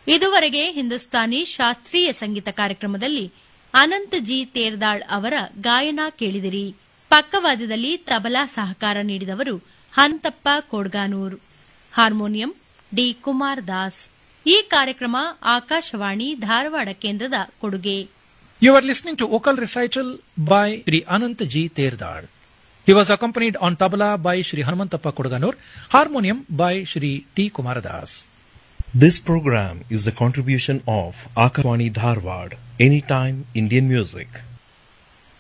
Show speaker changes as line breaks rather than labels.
ಇದುವರೆಗೆ ಹಿಂದೂಸ್ತಾನಿ ಶಾಸ್ತ್ರೀಯ ಸಂಗೀತ ಕಾರ್ಯಕ್ರಮದಲ್ಲಿ ಅನಂತ್ ಜಿ ತೇರ್ದಾಳ್ ಅವರ ಗಾಯನ ಕೇಳಿದಿರಿ ಪಕ್ಕವಾದ್ಯದಲ್ಲಿ ತಬಲಾ ಸಹಕಾರ ನೀಡಿದವರು ಹಂತಪ್ಪ ಕೋಡ್ಗಾನೂರ್ ಹಾರ್ಮೋನಿಯಂ ಡಿ ಕುಮಾರ್ ದಾಸ್ ಈ ಕಾರ್ಯಕ್ರಮ ಆಕಾಶವಾಣಿ ಧಾರವಾಡ ಕೇಂದ್ರದ ಕೊಡುಗೆ
You are listening to vocal recital by Sri Anant G. Terdar. He was accompanied on tabla by Sri Hanumantappa Kodaganur, harmonium by Sri T. Kumaradas.
This program is the contribution of Akavani Dharwad, Anytime Indian Music.